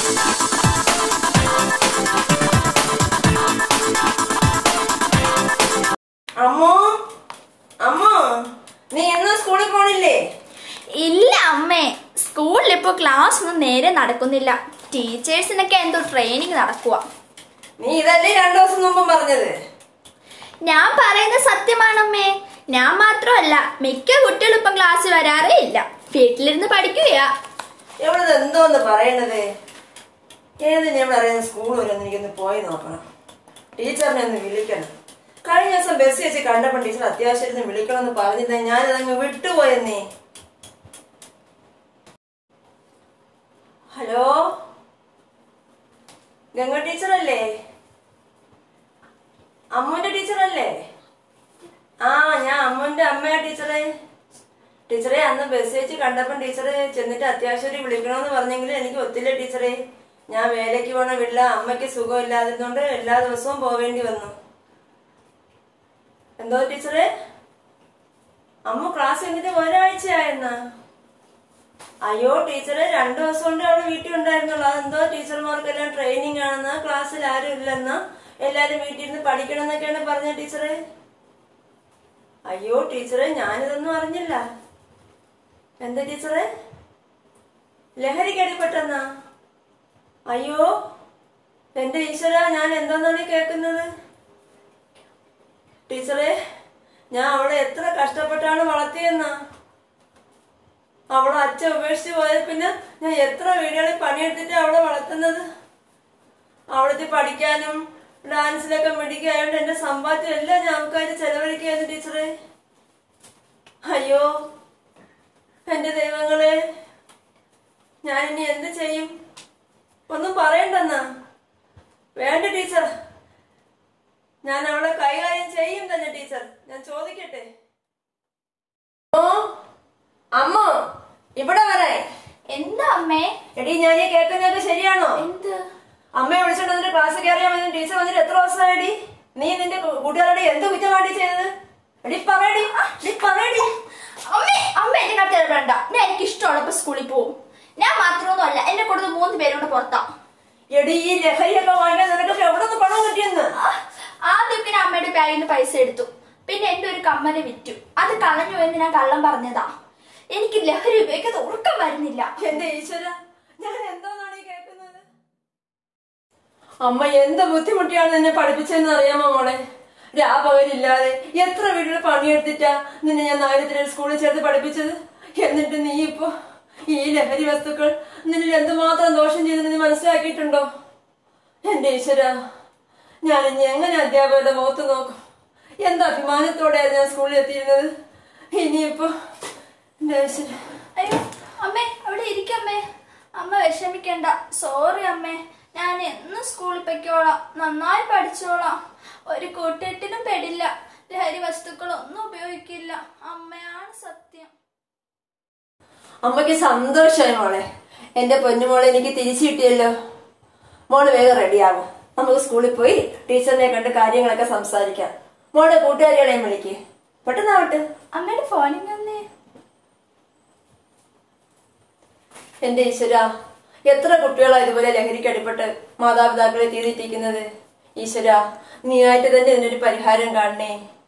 അമ്മോ അമ്മോ നീ എന്നും സ്കൂളിൽ പോണില്ലേ ഇല്ല അമ്മേ സ്കൂളിൽ ഇപ്പോൾ ക്ലാസ് ഒന്നും നേരെ നടക്കുന്നില്ല ടീച്ചേഴ്സിനൊക്കെ എന്തോ ട്രെയിനിങ് നടക്കുക നീ ഇതല്ലേ രണ്ടു ദിവസം മുമ്പ് പറഞ്ഞത് ഞാൻ പറയുന്നത് സത്യമാണമ്മേ ഞാൻ മാത്രമല്ല മിക്ക കുട്ടികളും ഇപ്പം ക്ലാസ്സിൽ വരാറേ ഇല്ല വീട്ടിലിരുന്ന് പഠിക്കുകയാ എവിടെ എന്തോന്ന് പറയണത് ഏത് ഞാൻ അറിയുന്ന സ്കൂൾ വരെ ഒന്ന് എനിക്കൊന്ന് പോയി നോക്കണം ടീച്ചറിനെ ഒന്ന് വിളിക്കണം കഴിഞ്ഞ ദിവസം ബസ് വെച്ച് കണ്ടപ്പോൾ ടീച്ചർ അത്യാവശ്യത്തിന് വിളിക്കണമെന്ന് പറഞ്ഞിരുന്ന ഞാനതങ്ങ് വിട്ടുപോയെന്നേ ഹലോ ഗംഗ ടീച്ചറല്ലേ അമ്മുന്റെ ടീച്ചറല്ലേ ആ ഞാൻ അമ്മുന്റെ അമ്മയാ ടീച്ചറെ ടീച്ചറെ അന്ന് ബസ് വെച്ച് കണ്ടപ്പം ടീച്ചറെ ചെന്നിട്ട് അത്യാവശ്യം വിളിക്കണമെന്ന് പറഞ്ഞെങ്കിലും എനിക്ക് ഒത്തില്ല ടീച്ചറെ ഞാൻ വേലയ്ക്ക് പോണ വില്ല അമ്മയ്ക്ക് സുഖമില്ലാതിരുന്നോണ്ട് എല്ലാ ദിവസവും പോവേണ്ടി വന്നു എന്തോ ടീച്ചറെ അമ്മ ക്ലാസ് കഴിഞ്ഞിട്ട് ഒരാഴ്ചയായെന്നാ അയ്യോ ടീച്ചറെ രണ്ടു ദിവസം കൊണ്ട് അവള് വീട്ടിൽ ഉണ്ടായിരുന്നുള്ളൂ അതെന്തോ ടീച്ചർമാർക്കെല്ലാം ട്രെയിനിങ് ആണെന്ന് ക്ലാസ്സിൽ ആരും ഇല്ലെന്ന് എല്ലാരും വീട്ടിൽ ഇരുന്ന് പഠിക്കണം എന്നൊക്കെയാണ് പറഞ്ഞ ടീച്ചറെ അയ്യോ ടീച്ചറെ ഞാനിതൊന്നും അറിഞ്ഞില്ല എന്താ ടീച്ചറെ ലഹരിക്ക് അടിപ്പെട്ടെന്നാ അയ്യോ എന്റെ ഈശ്വര ഞാൻ എന്താന്നാണ് ഈ കേൾക്കുന്നത് ടീച്ചറെ ഞാൻ അവളെ എത്ര കഷ്ടപ്പെട്ടാണ് വളർത്തിയെന്നാ അവളെ അച്ഛൻ ഉപേക്ഷിച്ച് പോയ പിന്നെ ഞാൻ എത്ര വീടുകളിൽ പണിയെടുത്തിട്ട് അവളെ വളർത്തുന്നത് അവളത്തെ പഠിക്കാനും ഡാൻസിലൊക്കെ മിടിക്കായോണ്ട് എന്റെ സമ്പാദ്യം എല്ലാം ഞാൻ അവൾക്കാര് ചെലവഴിക്കുകയായിരുന്നു ടീച്ചറെ അയ്യോ എന്റെ ദൈവങ്ങളെ ഞാൻ ഇനി എന്ത് ചെയ്യും ഒന്നും പറയണ്ടെന്നാ വേണ്ട ടീച്ചർ ഞാൻ അവളെ കൈകാര്യം ചെയ്യും തന്നെ ടീച്ചർ ഞാൻ ചോദിക്കട്ടെ ഓ അമ്മോ ഇവിടെ വരാൻ എന്താ അമ്മേ എടി ഞാൻ ഈ കേൾക്കുന്നതൊക്കെ ശരിയാണോ എന്ത് അമ്മയെ വിളിച്ചോണ്ട് വന്നിട്ട് ക്ലാസ് കയറിയാൽ മതി ടീച്ചർ വന്നിട്ട് എത്ര ദിവസമായടി നീ നിന്റെ കൂട്ടുകാരോട് എന്ത് കുറ്റമാടി ചെയ്തത് എടി പറയടി എടി പറയടി അമ്മേ അമ്മ എന്റെ കത്ത് ഇടപെടണ്ട ഞാൻ എനിക്ക് ഇഷ്ടമുള്ളപ്പോ സ്കൂളിൽ പോകും ഞാൻ മാത്രമൊന്നും അല്ല എന്നെ കൊടുത്ത് മൂന്ന് പേരോട് പുറത്താ എടി ഈ ലഹരിയൊക്കെ വാങ്ങിക്കാൻ നിനക്കൊക്കെ എവിടെ നിന്ന് പണം കിട്ടിയെന്ന് ആ, ആദ്യമൊക്കെ ഞാൻ അമ്മയുടെ ബാഗിൽ നിന്ന് പൈസ എടുത്തു പിന്നെ എന്റെ ഒരു കമ്മല് വിറ്റു അത് കളഞ്ഞു എന്ന് ഞാൻ കള്ളം പറഞ്ഞതാ എനിക്ക് ലഹരി ഉപയോഗിക്കാതെ ഉറക്കം വരുന്നില്ല എന്റെ ഈശ്വര ഞാൻ എന്തോന്നാണ് ഈ കേൾക്കുന്നത് അമ്മ എന്ത് ബുദ്ധിമുട്ടിയാണ് നിന്നെ പഠിപ്പിച്ചതെന്ന് അറിയാമോ മോളെ രാപകലില്ലാതെ എത്ര വീട്ടിൽ പണിയെടുത്തിട്ടാ നിന്നെ ഞാൻ നായരത്തിലെ സ്കൂളിൽ ചേർത്ത് പഠിപ്പിച്ചത് എന്നിട്ട് നീ ഇപ്പൊ ഈ ലഹരി വസ്തുക്കൾ നിന്നിൽ എന്തുമാത്രം ദോഷം ചെയ്തെന്ന് നീ മനസ്സിലാക്കിയിട്ടുണ്ടോ എന്റെ ഈശ്വര ഞാൻ ഇനി എങ്ങനെ അധ്യാപകരുടെ മുഖത്ത് നോക്കും എന്ത് അഭിമാനത്തോടെയാണ് ഞാൻ സ്കൂളിൽ എത്തിയിരുന്നത് ഇനിയിപ്പോ എന്റെ ഈശ്വര അയ്യോ അമ്മേ അവിടെ ഇരിക്കമ്മേ അമ്മ വിഷമിക്കണ്ട സോറി അമ്മേ ഞാൻ എന്നും സ്കൂളിൽ പൊയ്ക്കോളാം നന്നായി പഠിച്ചോളാം ഒരു കൂട്ടുകെട്ടിനും പെടില്ല ലഹരി വസ്തുക്കളൊന്നും ഉപയോഗിക്കില്ല അമ്മയാണ് സത്യം അമ്മയ്ക്ക് സന്തോഷമായി മോളെ എന്റെ പൊന്നുമോളെ എനിക്ക് തിരിച്ചു കിട്ടിയല്ലോ മോള് വേഗം റെഡിയാകും നമുക്ക് സ്കൂളിൽ പോയി ടീച്ചറിനെ കണ്ട് കാര്യങ്ങളൊക്കെ സംസാരിക്കാം മോളുടെ കൂട്ടുകാരികളെയും വിളിക്ക് പെട്ടെന്നാവട്ടെ അമ്മയുടെ ഫോണിൽ വന്നേ എന്റെ ഈശ്വര എത്ര കുട്ടികളാ ഇതുപോലെ ലഹരിക്ക് അടിപ്പെട്ട് മാതാപിതാക്കളെ തീതിറ്റിക്കുന്നത് ഈശ്വര നീ ആയിട്ട് തന്നെ ഇതിനൊരു പരിഹാരം കാണണേ